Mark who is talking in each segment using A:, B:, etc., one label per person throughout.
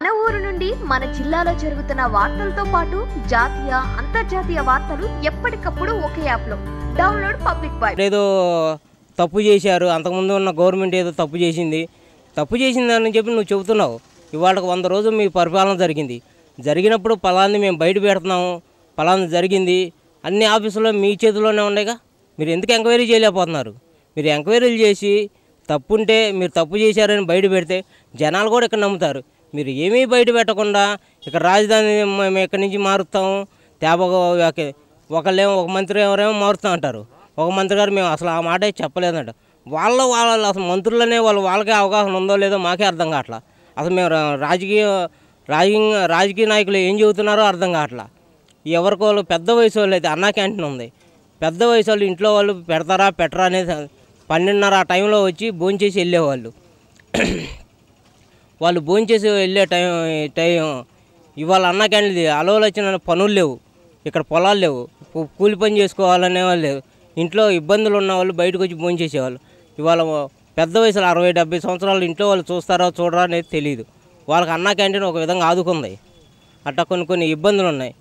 A: మన ఊరు నుండి మన జిల్లాలో జరుగుతున్న వార్తలతో పాటు జాతీయ అంతర్జాతీయ వార్తలు ఎప్పటికప్పుడు ఒకే యాప్ లో డౌన్లోడ్ పబ్లిక్ బాయ్
B: ఏదో తప్పు చేశారు అంతకుముందు ఉన్న గవర్నమెంట్ ఏదో తప్పు చేసింది తప్పు చేసిందని చెప్పి నువ్వు చెబుతున్నావు ఇవాళకి వంద రోజులు మీ పరిపాలన జరిగింది జరిగినప్పుడు పలాన్ని మేము బయట పెడుతున్నాము పలానా జరిగింది అన్ని ఆఫీసులో మీ చేతిలోనే ఉన్నాయిగా మీరు ఎందుకు ఎంక్వైరీ చేయలేకపోతున్నారు మీరు ఎంక్వైరీలు చేసి తప్పుంటే మీరు తప్పు చేశారని బయట పెడితే జనాలు కూడా ఇక్కడ నమ్ముతారు మీరు ఏమీ బయట పెట్టకుండా ఇక్కడ రాజధాని మేము ఇక్కడి నుంచి మారుస్తాము తేపగా ఒకళ్ళేమో ఒక మంత్రి ఎవరేమో మారుతా అంటారు ఒక మంత్రి గారు మేము అసలు ఆ మాట చెప్పలేదంట వాళ్ళ వాళ్ళ అసలు మంత్రులనే వాళ్ళు వాళ్ళకే అవగాహన ఉందో లేదో మాకే అర్థం కావట్లా అసలు మేము రా- రాజకీయ రాజకీయ రాజకీయ నాయకులు ఏం చెబుతున్నారో అర్థం కావట్లా ఎవరికి వాళ్ళు పెద్ద వయసు వాళ్ళు అయితే అన్నా క్యాంటీన్ ఉంది పెద్ద వయసు వాళ్ళు ఇంట్లో వాళ్ళు పెడతారా పెట్టరా అనేది పన్నెండున్నర ఆ టైంలో వచ్చి భోంచేసి వెళ్ళేవాళ్ళు వాళ్ళు భోంచేసి వెళ్ళే టైం టైం ఇవాళ అన్న క్యాండిల్ అలవలు వచ్చిన పనులు లేవు ఇక్కడ పొలాలు లేవు కూ- కూలి పని చేసుకోవాలనే వాళ్ళు లేవు ఇంట్లో ఇబ్బందులు ఉన్న వాళ్ళు బయటకు వచ్చి భోంచేసేవాళ్ళు ఇవాళ పెద్ద వయసులో అరవై డెబ్బై సంవత్సరాలు ఇంట్లో వాళ్ళు చూస్తారో చూడరా అనేది తెలియదు వాళ్ళకి అన్న క్యాంటీన్ ఒక విధంగా ఆదుకుంది అట్లా కొన్ని కొన్ని ఇబ్బందులు ఉన్నాయి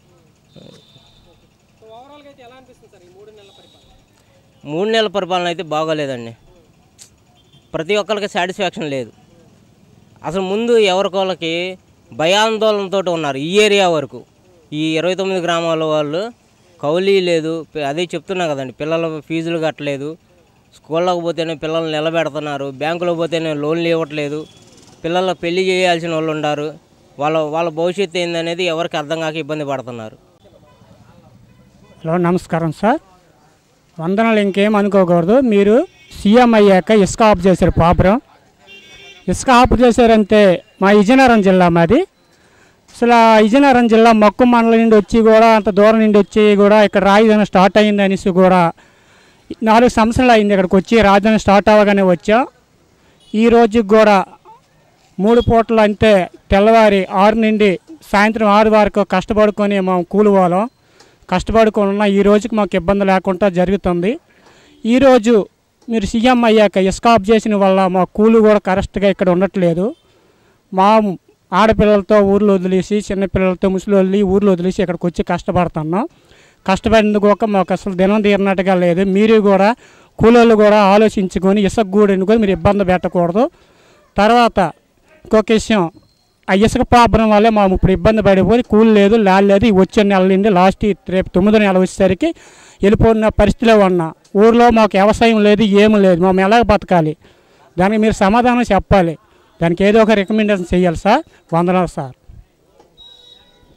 B: మూడు నెలల పరిపాలన అయితే బాగోలేదండి ప్రతి ఒక్కరికి సాటిస్ఫాక్షన్ లేదు అసలు ముందు ఎవరికోళ్ళకి భయాందోళనతో ఉన్నారు ఈ ఏరియా వరకు ఈ ఇరవై తొమ్మిది గ్రామాల వాళ్ళు కౌలీ లేదు పి- అదే చెప్తున్నా కదండి పిల్లల ఫీజులు కట్టలేదు స్కూళ్ళకి పోతేనే పిల్లల్ని నిలబెడుతున్నారు బ్యాంకులో పోతేనే లోన్లు ఇవ్వట్లేదు పిల్లలకు పెళ్లి చేయాల్సిన వాళ్ళు ఉన్నారు వాళ్ళ వాళ్ళ భవిష్యత్తు ఏందనేది ఎవరికి అర్థం కాక ఇబ్బంది పడుతున్నారు
C: హలో నమస్కారం సార్ వందనాలు ఇంకేం అనుకోకూడదు మీరు సీఎం అయ్యాక ఇసుక ఆఫ్ చేశారు పాపురం ఇసుక ఆఫ్ చేశారంటే మా విజయనగరం జిల్లా మాది అసలు ఆ విజయనగరం జిల్లా మక్కు మండలం నుండి వచ్చి కూడా అంత దూరం నుండి వచ్చి కూడా ఇక్కడ రాజధాని స్టార్ట్ అయింది అనేసి కూడా నాలుగు సంవత్సరాలు అయింది ఇక్కడికి వచ్చి రాజధాని స్టార్ట్ అవ్వగానే వచ్చా ఈ రోజుకి కూడా మూడు పూటలు అంతే తెల్లవారి ఆరు నుండి సాయంత్రం ఆరు వరకు కష్టపడుకొని మేము కూలి వాళ్ళం కష్టపడుకొని ఉన్న ఈ రోజుకి మాకు ఇబ్బంది లేకుండా జరుగుతుంది ఈరోజు మీరు సీఎం అయ్యాక ఇసుక ఆఫ్ చేసిన వల్ల మా కూలి కూడా కరెక్ట్గా ఇక్కడ ఉండట్లేదు మా ఆడపిల్లలతో ఊర్లో వదిలేసి చిన్నపిల్లలతో ముసలి వదిలి ఊర్లో వదిలేసి ఇక్కడికి వచ్చి కష్టపడుతున్నాం కష్టపడినందుకు ఒక మాకు అసలు దినం తీరినట్టుగా లేదు మీరు కూడా కూలోళ్ళు కూడా ఆలోచించుకొని ఇసుక గూడెని కూడా మీరు ఇబ్బంది పెట్టకూడదు తర్వాత ఇంకొక విషయం ఆ ఇసుక ప్రాబ్లం వల్లే మేము ఇప్పుడు ఇబ్బంది పడిపోయి కూలి లేదు లాల్ లేదు ఈ వచ్చే నెల నుండి లాస్ట్ ఈ రేపు తొమ్మిదో నెల వచ్చేసరికి వెళ్ళిపోయిన పరిస్థితిలో ఉన్నా ఊర్లో మాకు వ్యవసాయం లేదు ఏమీ లేదు మేము ఎలాగ బతకాలి దానికి మీరు సమాధానం చెప్పాలి దానికి ఏదో ఒక రికమెండేషన్ చేయాలి సార్ వందనాలు సార్